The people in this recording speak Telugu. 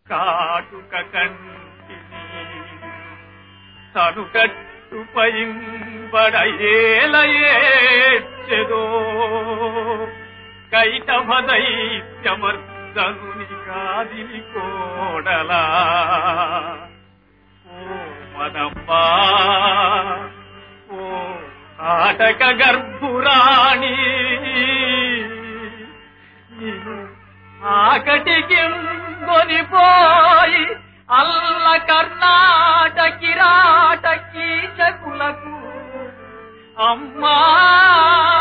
కాటుక కంటిని తను కట్టుపయింబడ ఏలయేచెదో కైటభదైత్యమర్దనుని కాదిని కోడలా ఓ మదమ్మా ఓ ఆటక గర్భురాణి నిన్ను ఆకటికి కొనిపోయి అల్ల కర్ణాటకి రాటకి చకులకు అమ్మా